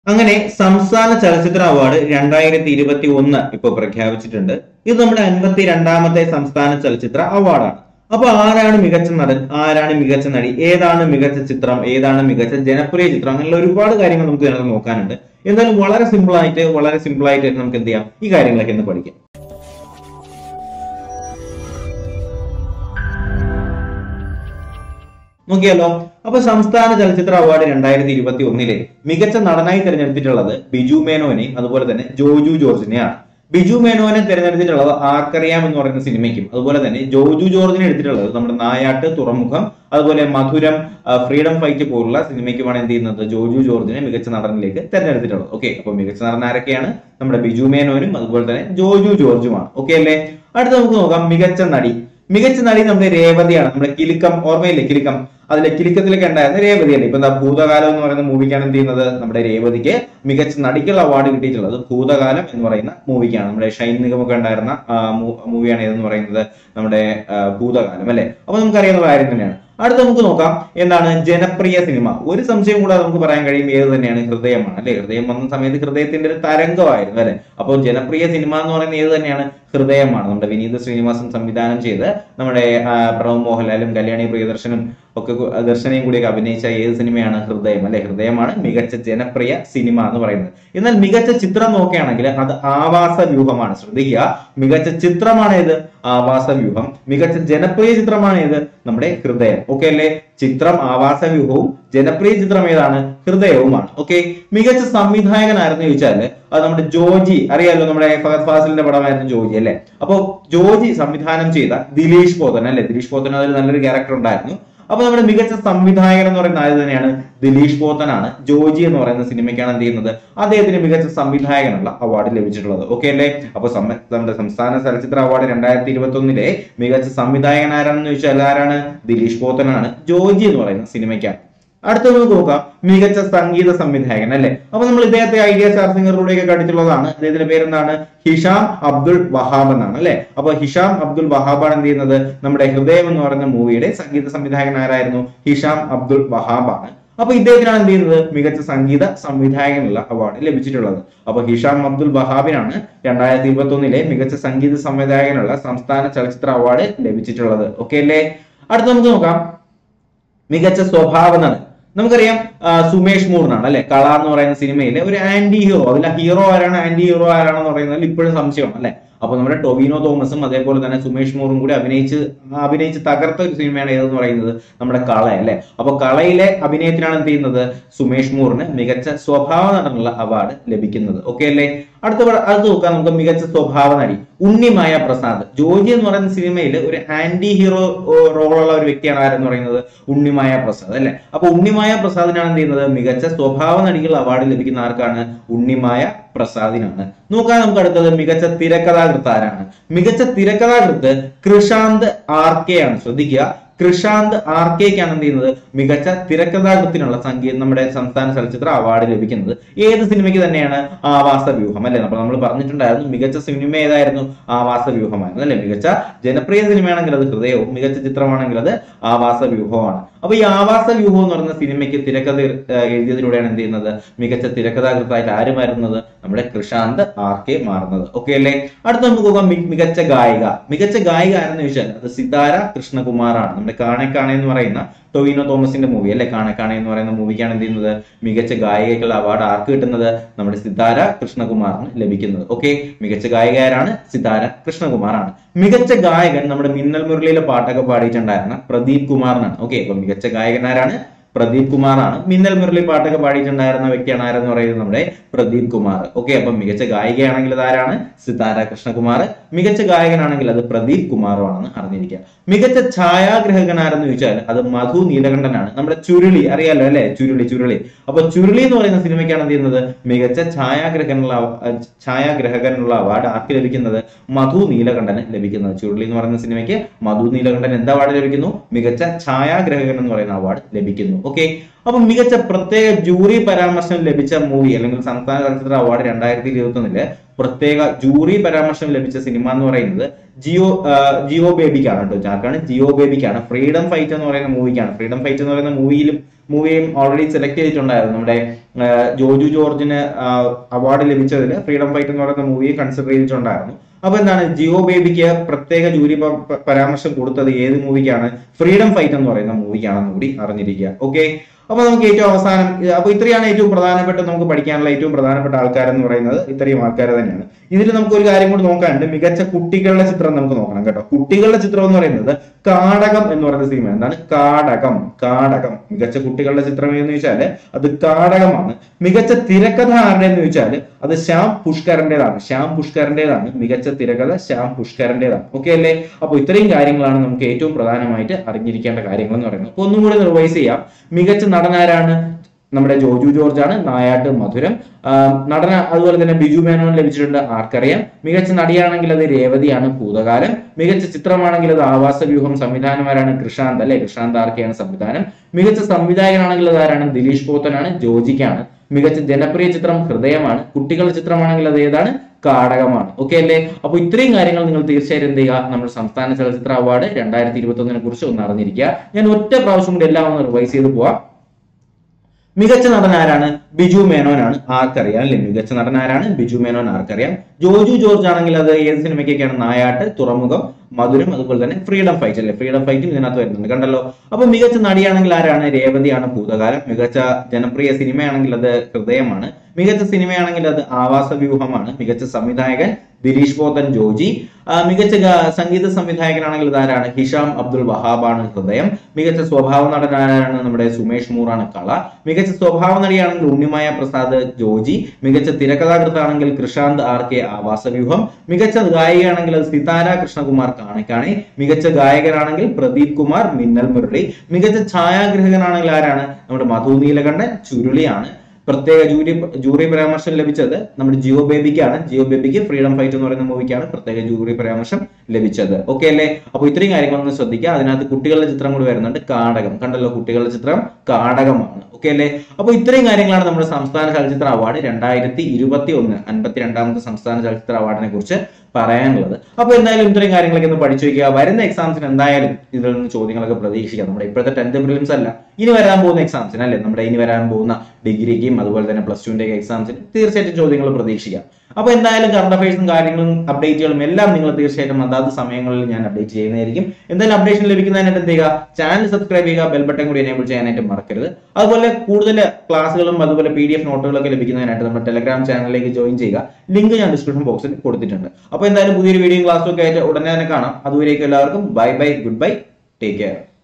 അങ്ങനെ സംസ്ഥാന ചലച്ചിത്ര അവാർഡ് രണ്ടായിരത്തി ഇരുപത്തി ഒന്ന് ഇപ്പൊ പ്രഖ്യാപിച്ചിട്ടുണ്ട് ഇത് നമ്മുടെ അൻപത്തി രണ്ടാമത്തെ സംസ്ഥാന ചലച്ചിത്ര അവാർഡാണ് അപ്പൊ ആരാണ് മികച്ച നടൻ ആരാണ് മികച്ച നടി ഏതാണ് മികച്ച ചിത്രം ഏതാണ് മികച്ച ജനപ്രിയ ചിത്രം അങ്ങനെയുള്ള ഒരുപാട് കാര്യങ്ങൾ നമുക്ക് ഇതിനകത്ത് നോക്കാനുണ്ട് എന്തായാലും വളരെ സിമ്പിൾ ആയിട്ട് വളരെ സിമ്പിൾ ആയിട്ട് നമുക്ക് എന്ത് ചെയ്യാം ഈ കാര്യങ്ങളൊക്കെ ഒന്ന് പഠിക്കാം നോക്കിയാലോ അപ്പൊ സംസ്ഥാന ചലച്ചിത്ര അവാർഡ് രണ്ടായിരത്തി ഇരുപത്തി ഒന്നിലെ മികച്ച നടനായി തിരഞ്ഞെടുത്തിട്ടുള്ളത് ബിജു മേനോനെയും അതുപോലെ തന്നെ ജോജു ജോർജിനെയാണ് ബിജു മേനോനെ തിരഞ്ഞെടുത്തിട്ടുള്ളത് ആർക്കറിയാം എന്ന് പറയുന്ന സിനിമയ്ക്കും അതുപോലെ തന്നെ ജോജു ജോർജിനെ എടുത്തിട്ടുള്ളത് നമ്മുടെ നായാട്ട് തുറമുഖം അതുപോലെ മധുരം ആ, ഫ്രീഡം ഫൈറ്റ് പോലുള്ള സിനിമയ്ക്കുമാണ് എന്ത് ചെയ്യുന്നത് ജോജു ജോർജിനെ മികച്ച നടനിലേക്ക് തിരഞ്ഞെടുത്തിട്ടുള്ളത് ഓക്കെ അപ്പൊ മികച്ച നടൻ ആരൊക്കെയാണ് നമ്മുടെ ബിജു മേനോനും അതുപോലെ തന്നെ ജോജു ജോർജുമാണ് ഓക്കെ അല്ലേ അടുത്ത നമുക്ക് നോക്കാം മികച്ച നടി മികച്ച നടി നമ്മുടെ രേവതിയാണ് നമ്മുടെ കിലുക്കം ഓർമ്മയില്ലേ കിലുക്കം അതിലെ കിലുക്കത്തിലൊക്കെ ഉണ്ടായിരുന്ന രേവതിയല്ലേ ഇപ്പൊ എന്താ ഭൂതകാലം എന്ന് പറയുന്ന മൂവിക്കാണ് എന്ത് ചെയ്യുന്നത് നമ്മുടെ രേവതിക്ക് മികച്ച നടിക്കുള്ള അവാർഡ് കിട്ടിയിട്ടുള്ളത് ഭൂതകാലം എന്ന് പറയുന്ന മൂവിക്കാണ് നമ്മുടെ ഷൈൻ നിഗമൊക്കെ ഉണ്ടായിരുന്ന മൂവിയാണ് ഏതെന്ന് പറയുന്നത് നമ്മുടെ ആ, ഭൂതകാലം അല്ലെ അപ്പൊ നമുക്കറിയാവുന്ന കാര്യം തന്നെയാണ് അടുത്ത നമുക്ക് നോക്കാം എന്താണ് ജനപ്രിയ സിനിമ ഒരു സംശയം കൂടാതെ നമുക്ക് പറയാൻ കഴിയും ഏത് തന്നെയാണ് ഹൃദയമാണ് അല്ലെ ഹൃദയം വന്ന സമയത്ത് ഹൃദയത്തിന്റെ ഒരു തരംഗമായിരുന്നു അല്ലെ അപ്പോൾ ജനപ്രിയ സിനിമ എന്ന് പറയുന്നത് ഏത് തന്നെയാണ് ഹൃദയമാണ് നമ്മുടെ വിനീത് ശ്രീനിവാസൻ സംവിധാനം ചെയ്ത് നമ്മുടെ ആ, പ്രണവ് മോഹൻലാലും കല്യാണി പ്രിയദർശനും ഒക്കെ കു- ദർശനയും കൂടിയൊക്കെ അഭിനയിച്ച ഏത് സിനിമയാണ് ഹൃദയം അല്ലെ ഹൃദയമാണ് മികച്ച ജനപ്രിയ സിനിമ എന്ന് പറയുന്നത് എന്നാൽ മികച്ച ചിത്രം നോക്കുകയാണെങ്കിൽ അത് ആവാസ വ്യൂഹമാണ് ശ്രദ്ധിക്കുക മികച്ച ചിത്രമാണ് ഏത് ആവാസ വ്യൂഹം മികച്ച ജനപ്രിയ ചിത്രമാണ് ഏത് നമ്മുടെ ഹൃദയം ഓക്കെ അല്ലേ ചിത്രം ആവാസ വ്യൂഹവും ജനപ്രിയ ചിത്രം ഏതാണ് ഹൃദയവുമാണ് ഓക്കെ മികച്ച സംവിധായകൻ ആരെന്ന് ചോദിച്ചാല് അത് നമ്മുടെ ജോജി അറിയാലോ നമ്മുടെ ഫഹദ് ഫാസിലിന്റെ പടമായിരുന്നു ജോജി അല്ലെ അപ്പോ ജോജി സംവിധാനം ചെയ്ത ദിലീഷ് പോത്തൻ അല്ലെ ദിലീഷ് പോത്തൻ അതിൽ നല്ലൊരു ക്യാരക്ടർ ഉണ്ടായിരുന്നു അപ്പൊ നമ്മുടെ മികച്ച സംവിധായകൻ എന്ന് പറയുന്ന ആര് തന്നെയാണ് ദിലീഷ് പോത്തനാണ് ജോജി എന്ന് പറയുന്ന സിനിമയ്ക്കാണ് എന്ത് ചെയ്യുന്നത് അദ്ദേഹത്തിന് മികച്ച സംവിധായകനുള്ള അവാർഡ് ലഭിച്ചിട്ടുള്ളത് ഓക്കെ അല്ലേ അപ്പൊ സമ്മ- നമ്മുടെ സംസ്ഥാന ചലച്ചിത്ര അവാർഡ് രണ്ടായിരത്തി ഇരുപത്തി ഒന്നിലെ മികച്ച സംവിധായകൻ ആരാണെന്ന് ചോദിച്ചാൽ ആരാണ് ദിലീഷ് പോത്തനാണ് ജോജി എന്ന് പറയുന്ന സിനിമയ്ക്കാണ് അടുത്ത നമുക്ക് നോക്കാം മികച്ച സംഗീത സംവിധായകൻ അല്ലെ അപ്പൊ നമ്മൾ ഇദ്ദേഹത്തെ ഐഡിയ സ്റ്റാർ സിംഗറിലൂടെയൊക്കെ കണ്ടിട്ടുള്ളതാണ് അദ്ദേഹത്തിന്റെ പേരെന്താണ് ഹിഷാം അബ്ദുൾ വഹാബ് എന്നാണ് അല്ലെ അപ്പൊ ഹിഷാം അബ്ദുൾ വഹാബാണ് എന്ത് ചെയ്യുന്നത് നമ്മുടെ ഹൃദയം എന്ന് പറയുന്ന മൂവിയുടെ സംഗീത സംവിധായകൻ ആരായിരുന്നു ഹിഷാം അബ്ദുൾ വഹാബാണ് അപ്പൊ ഇദ്ദേഹത്തിനാണ് എന്ത് ചെയ്യുന്നത് മികച്ച സംഗീത സംവിധായകനുള്ള അവാർഡ് ലഭിച്ചിട്ടുള്ളത് അപ്പൊ ഹിഷാം അബ്ദുൾ വഹാബിനാണ് രണ്ടായിരത്തി ഇരുപത്തി ഒന്നിലെ മികച്ച സംഗീത സംവിധായകനുള്ള സംസ്ഥാന ചലച്ചിത്ര അവാർഡ് ലഭിച്ചിട്ടുള്ളത് ഓക്കെ അല്ലേ അടുത്ത നമുക്ക് നോക്കാം മികച്ച സ്വഭാവ നടൻ നമുക്കറിയാം ആ, സുമേഷ് മൂറിനാണ് അല്ലെ കള എന്ന് പറയുന്ന സിനിമയിലെ ഒരു ആന്റി ഹീറോ അതിലെ ഹീറോ ആരാണ് ആന്റി ഹീറോ ആരാണെന്ന് പറയുന്നതിൽ ഇപ്പോഴും സംശയമാണ് അല്ലെ അപ്പൊ നമ്മുടെ ടൊവിനോ തോമസും അതേപോലെ തന്നെ സുമേഷ് മൂറും കൂടി അഭിനയിച്ച് അഭിനയിച്ച് തകർത്ത ഒരു സിനിമയാണ് ഏതെന്ന് പറയുന്നത് നമ്മുടെ കള അല്ലെ അപ്പൊ കളയിലെ അഭിനയത്തിനാണ് എന്ത് ചെയ്യുന്നത് സുമേഷ് മൂറിന് മികച്ച സ്വഭാവ നടനുള്ള അവാർഡ് ലഭിക്കുന്നത് ഓക്കെ അല്ലേ അടുത്ത പട- അടുത്ത നോക്കാം നമുക്ക് മികച്ച സ്വഭാവ നടി ഉണ്ണിമായ പ്രസാദ് ജോജി എന്ന് പറയുന്ന സിനിമയിൽ ഒരു ആന്റി ഹീറോ റോളുള്ള ഒരു വ്യക്തിയാണ് ആരെന്ന് പറയുന്നത് ഉണ്ണിമായ പ്രസാദ് അല്ലെ അപ്പൊ ഉണ്ണിമായ പ്രസാദിനാണ് എന്ത് ചെയ്യുന്നത് മികച്ച സ്വഭാവ നടികൾ അവാർഡ് ലഭിക്കുന്ന ആർക്കാണ് ഉണ്ണിമായ പ്രസാദിനാണ് നോക്കാൻ നമുക്ക് അടുത്തത് മികച്ച തിരക്കഥാകൃത്ത് ആരാണ് മികച്ച തിരക്കഥാകൃത്ത് കൃഷാന്ത് ആർ കെ ആണ് ശ്രദ്ധിക്കുക കൃഷാന്ത് ആർ കെക്കാണ് എന്ത് ചെയ്യുന്നത് മികച്ച തിരക്കഥാകൃത്തിനുള്ള സംഗീതം നമ്മുടെ സംസ്ഥാന ചലച്ചിത്ര അവാർഡ് ലഭിക്കുന്നത് ഏത് സിനിമയ്ക്ക് തന്നെയാണ് ആവാസ വ്യൂഹം അല്ലെ അപ്പൊ നമ്മൾ പറഞ്ഞിട്ടുണ്ടായിരുന്നു മികച്ച സിനിമ ഏതായിരുന്നു ആവാസ വ്യൂഹമായിരുന്നു അല്ലെ മികച്ച ജനപ്രിയ സിനിമയാണെങ്കിൽ അത് ഹൃദയവും മികച്ച ചിത്രമാണെങ്കിൽ അത് ആവാസ വ്യൂഹമാണ് അപ്പൊ ഈ ആവാസ വ്യൂഹം എന്ന് പറയുന്ന സിനിമയ്ക്ക് തിരക്കഥ ഏഹ്, എഴുതിയതിലൂടെയാണ് എന്ത് ചെയ്യുന്നത് മികച്ച തിരക്കഥാകൃത്തായിട്ട് ആര് മാറുന്നത് നമ്മുടെ കൃഷാന്ത് ആർ കെ മാറുന്നത് ഓക്കെ അല്ലേ അടുത്ത നമുക്ക് നോക്കാം മി- മികച്ച ഗായിക മികച്ച ഗായിക ആരെന്ന് ചോദിച്ചാൽ അത് സിതാര കൃഷ്ണകുമാറാണ് നമ്മുടെ കാണെ കാണെ എന്ന് പറയുന്ന ടൊവിനോ തോമസിന്റെ മൂവി അല്ലെ കാണെ കാണെ എന്ന് പറയുന്ന മൂവിക്കാണ് എന്ത് ചെയ്യുന്നത് മികച്ച ഗായികയ്ക്കുള്ള അവാർഡ് ആർക്ക് കിട്ടുന്നത് നമ്മുടെ സിതാര കൃഷ്ണകുമാറിന് ലഭിക്കുന്നത് ഓക്കെ മികച്ച ഗായിക ആരാണ് സിതാര കൃഷ്ണകുമാറാണ് മികച്ച ഗായകൻ നമ്മുടെ മിന്നൽ മുരളിയിലെ പാട്ടൊക്കെ പാടിയിട്ടുണ്ടായിരുന്ന പ്രദീപ് കുമാറിനാണ് ഓക്കെ അപ്പൊ മികച്ച ഗായകൻ ആരാണ് പ്രദീപ് കുമാറാണ് മിന്നൽ മുരളി പാട്ടൊക്കെ പാടിയിട്ടുണ്ടായിരുന്ന വ്യക്തിയാണ് ആരെന്ന് പറയുന്നത് നമ്മുടെ പ്രദീപ് കുമാർ ഓക്കെ അപ്പൊ മികച്ച ഗായികയാണെങ്കിൽ അത് ആരാണ് സിതാര കൃഷ്ണകുമാർ മികച്ച ഗായകനാണെങ്കിൽ അത് പ്രദീപ് കുമാറുമാണെന്ന് അറിഞ്ഞിരിക്കുക മികച്ച ഛായാഗ്രഹകൻ ആരെന്ന് ചോദിച്ചാൽ അത് മധു നീലകണ്ഠനാണ് നമ്മുടെ ചുരുളി അറിയാലോ അല്ലെ ചുരുളി ചുരുളി അപ്പൊ ചുരുളി എന്ന് പറയുന്ന സിനിമയ്ക്കാണ് എന്ത് ചെയ്യുന്നത് മികച്ച ഛായാഗ്രഹനുള്ള അവ- ഛായാഗ്രഹകനുള്ള അവാർഡ് ആർക്ക് ലഭിക്കുന്നത് മധു നീലകണ്ഠന് ലഭിക്കുന്നത് ചുരുളി എന്ന് പറയുന്ന സിനിമയ്ക്ക് മധു നീലകണ്ഠൻ എന്ത് അവാർഡ് ലഭിക്കുന്നു മികച്ച ഛായാഗ്രഹകൻ എന്ന് പറയുന്ന അവാർഡ് ലഭിക്കുന്നു ഓക്കെ അപ്പൊ മികച്ച പ്രത്യേക ജൂറി പരാമർശം ലഭിച്ച മൂവി അല്ലെങ്കിൽ സംസ്ഥാന ചലച്ചിത്ര അവാർഡ് രണ്ടായിരത്തി ഇരുപത്തി ഒന്നില് പ്രത്യേക ജൂറി പരാമർശം ലഭിച്ച സിനിമ എന്ന് പറയുന്നത് ജിയോ ആ, ജിയോ ബേബിക്കാണ് കേട്ടോ ആർക്കാണ് ജിയോ ബേബിക്കാണ് ഫ്രീഡം ഫൈറ്റ് എന്ന് പറയുന്ന മൂവിക്കാണ് ഫ്രീഡം ഫൈറ്റ് എന്ന് പറയുന്ന മൂവിയിലും മൂവിയും ഓൾറെഡി സെലക്ട് ചെയ്തിട്ടുണ്ടായിരുന്നു നമ്മുടെ ആ, ജോജു ജോർജിന് അവാർഡ് ലഭിച്ചതിൽ ഫ്രീഡം ഫൈറ്റ് എന്ന് പറയുന്ന മൂവിയെ കൺസിഡർ ചെയ്തിട്ടുണ്ടായിരുന്നു അപ്പൊ എന്താണ് ജിയോ ബേബിക്ക് പ്രത്യേക ജൂരി പ- പ- പരാമർശം കൊടുത്തത് ഏത് മൂവിക്കാണ് ഫ്രീഡം ഫൈറ്റ് എന്ന് പറയുന്ന മൂവിക്കാണെന്ന് കൂടി അറിഞ്ഞിരിക്കുക ഓക്കെ അപ്പൊ നമുക്ക് ഏറ്റവും അവസാനം ഇത് അപ്പൊ ഇത്രയാണ് ഏറ്റവും പ്രധാനപ്പെട്ട നമുക്ക് പഠിക്കാനുള്ള ഏറ്റവും പ്രധാനപ്പെട്ട ആൾക്കാരെന്ന് പറയുന്നത് ഇത്രയും ആൾക്കാർ തന്നെയാണ് ഇതിൽ നമുക്ക് ഒരു കാര്യം കൂടി നോക്കാനുണ്ട് മികച്ച കുട്ടികളുടെ ചിത്രം നമുക്ക് നോക്കണം കേട്ടോ കുട്ടികളുടെ ചിത്രം എന്ന് പറയുന്നത് കാടകം എന്ന് പറയുന്ന സിനിമ എന്താണ് കാടകം കാടകം മികച്ച കുട്ടികളുടെ ചിത്രം എന്ന് ചോദിച്ചാല് അത് കാടകമാണ് മികച്ച തിരക്കഥ ആരുടെ എന്ന് ചോദിച്ചാല് അത് ശ്യാം പുഷ്കറിന്റേതാണ് ശ്യാം പുഷ്കറിന്റേതാണ് മികച്ച തിരക്കഥ ശ്യാം പുഷ്കറിന്റേതാണ് ഓക്കെ അല്ലേ അപ്പൊ ഇത്രയും കാര്യങ്ങളാണ് നമുക്ക് ഏറ്റവും പ്രധാനമായിട്ട് അറിഞ്ഞിരിക്കേണ്ട കാര്യങ്ങൾ എന്ന് പറയുന്നത് അപ്പൊ ഒന്നും കൂടി റിവൈസ് ചെയ്യാം മികച്ച നടനാരാണ് നമ്മുടെ ജോജു ജോർജ് ആണ് നായാട്ട് മധുരം ആ, നടന അതുപോലെ തന്നെ ബിജു മേനോൻ ലഭിച്ചിട്ടുണ്ട് ആർക്കറിയാം മികച്ച നടിയാണെങ്കിൽ അത് രേവതിയാണ് ഭൂതകാലം മികച്ച ചിത്രമാണെങ്കിൽ അത് ആവാസ വ്യൂഹം സംവിധാനമാരാണ് കൃഷാന്ത് അല്ലെ കൃഷാന്ത് ആർക്കെയാണ് സംവിധാനം മികച്ച സംവിധായകനാണെങ്കിൽ അത് ആരാണ് ദിലീഷ് പോത്തനാണ് ജോജിക്കാണ് മികച്ച ജനപ്രിയ ചിത്രം ഹൃദയമാണ് കുട്ടികളുടെ ചിത്രമാണെങ്കിൽ അത് ഏതാണ് കാടകമാണ് ഓക്കെ അല്ലേ അപ്പൊ ഇത്രയും കാര്യങ്ങൾ നിങ്ങൾ തീർച്ചയായിട്ടും എന്ത് ചെയ്യുക നമ്മൾ സംസ്ഥാന ചലച്ചിത്ര അവാർഡ് രണ്ടായിരത്തി ഇരുപത്തി ഒന്നിനെ കുറിച്ച് ഒന്ന് അറിഞ്ഞിരിക്കുക ഞാൻ ഒറ്റ പ്രാവശ്യം കൂടി എല്ലാം ഒന്ന് റിവൈസ് ചെയ്ത് പോവാം മികച്ച നടൻ ആരാണ് ബിജു മേനോനാണ് ആർക്കറിയാം അല്ലെ മികച്ച നടൻ ആരാണ് ബിജു മേനോൻ ആർക്കറിയാം ജോജു ജോർജ് ആണെങ്കിൽ അത് ഏത് സിനിമയ്ക്കൊക്കെയാണ് നായാട്ട് തുറമുഖം മധുരം അതുപോലെ തന്നെ ഫ്രീഡം ഫൈറ്റ് അല്ലെ ഫ്രീഡം ഫൈറ്റും ഇതിനകത്ത് വരുന്നുണ്ട് കണ്ടല്ലോ അപ്പൊ മികച്ച നടിയാണെങ്കിൽ ആരാണ് രേവതിയാണ് ഭൂതകാലം മികച്ച ജനപ്രിയ സിനിമയാണെങ്കിൽ അത് ഹൃദയമാണ് മികച്ച സിനിമയാണെങ്കിൽ അത് ആവാസ വ്യൂഹമാണ് മികച്ച സംവിധായകൻ ദിലീഷ് പോത്തൻ ജോജി ആ, മികച്ച ഗ- സംഗീത സംവിധായകനാണെങ്കിൽ ഇതാരാണ് ഹിഷാം അബ്ദുൾ വഹാബാണ് ഹൃദയം മികച്ച സ്വഭാവ നടനാരാണ് നമ്മുടെ സുമേഷ് മൂറാണ് കള മികച്ച സ്വഭാവ നടിയാണെങ്കിൽ ഉണ്ണിമായ പ്രസാദ് ജോജി മികച്ച തിരക്കഥാകൃത്താണെങ്കിൽ കൃഷാന്ത് ആർ കെ ആവാസവ്യൂഹം മികച്ച ഗായികയാണെങ്കിൽ അത് സിതാര കൃഷ്ണകുമാർ കാണിക്കാണി മികച്ച ഗായകനാണെങ്കിൽ പ്രദീപ് കുമാർ മിന്നൽ മുരളി മികച്ച ഛായാഗ്രഹകനാണെങ്കിൽ ആരാണ് നമ്മുടെ മധു നീലകണ്ഠൻ ചുരുളിയാണ് പ്രത്യേക ജൂറി ജൂറി പരാമർശം ലഭിച്ചത് നമ്മുടെ ജിയോ ബേബിക്കാണ് ജിയോ ബേബിക്ക് ഫ്രീഡം ഫൈറ്റ് എന്ന് പറയുന്ന മൂവിക്കാണ് പ്രത്യേക ജൂറി പരാമർശം ലഭിച്ചത് ഓക്കെ അല്ലേ അപ്പൊ ഇത്രയും കാര്യങ്ങളൊന്ന് ശ്രദ്ധിക്കുക അതിനകത്ത് കുട്ടികളുടെ ചിത്രം കൂടി വരുന്നുണ്ട് കാടകം കണ്ടല്ലോ കുട്ടികളുടെ ചിത്രം കാടകമാണ് ഓക്കെ അല്ലേ അപ്പൊ ഇത്രയും കാര്യങ്ങളാണ് നമ്മുടെ സംസ്ഥാന ചലച്ചിത്ര അവാർഡ് രണ്ടായിരത്തി ഇരുപത്തി ഒന്ന് അൻപത്തിരണ്ടാമത്തെ സംസ്ഥാന ചലച്ചിത്ര അവാർഡിനെ കുറിച്ച് പറയാനുള്ളത് അപ്പൊ എന്തായാലും ഇത്രയും കാര്യങ്ങളൊക്കെ ഒന്ന് പഠിച്ചു വെക്കുക വരുന്ന എക്സാംസിന് എന്തായാലും ഇതിൽ നിന്ന് ചോദ്യങ്ങളൊക്കെ പ്രതീക്ഷിക്കാം നമ്മുടെ ഇപ്പോഴത്തെ ടെൻത്ത് പ്രിലിംസ് അല്ല ഇനി വരാൻ പോകുന്ന എക്സാംസിന് അല്ലെ നമ്മുടെ ഇനി വരാൻ പോകുന്ന ഡിഗ്രിക്കും അതുപോലെ തന്നെ പ്ലസ് ടുവിന്റെ എക്സാംസിന് തീർച്ചയായിട്ടും ചോദ്യങ്ങൾ പ്രതീക്ഷിക്കാം അപ്പൊ എന്തായാലും കറണ്ട് അഫയേഴ്സും കാര്യങ്ങളും അപ്ഡേറ്റുകളും എല്ലാം നിങ്ങൾ തീർച്ചയായിട്ടും അതാത് സമയങ്ങളിൽ ഞാൻ അപ്ഡേറ്റ് ചെയ്യുന്നതായിരിക്കും എന്തായാലും അപ്ഡേഷൻ ലഭിക്കുന്നതിനായിട്ട് എന്ത് ചെയ്യുക ചാനൽ സബ്സ്ക്രൈബ് ചെയ്യുക ബെൽ ബട്ടൺ കൂടി എനേബിൾ ചെയ്യാനായിട്ട് മറക്കരുത് അതുപോലെ കൂടുതൽ ക്ലാസ്സുകളും അതുപോലെ പി ഡി എഫ് നോട്ടുകളൊക്കെ ലഭിക്കുന്നതിനായിട്ട് നമ്മുടെ ടെലഗ്രാം ചാനലിലേക്ക് ജോയിൻ ചെയ്യുക ലിങ്ക് ഞാൻ ഡിസ്ക്രിപ്ഷൻ ബോക്സിൽ കൊടുത്തിട്ടുണ്ട് അപ്പൊ എന്തായാലും പുതിയൊരു വീഡിയോ ക്ലാസ്സൊക്കെ ആയിട്ട് ഉടനെ തന്നെ കാണാം അതുവരേക്കും എല്ലാവർക്കും bye bye good bye take care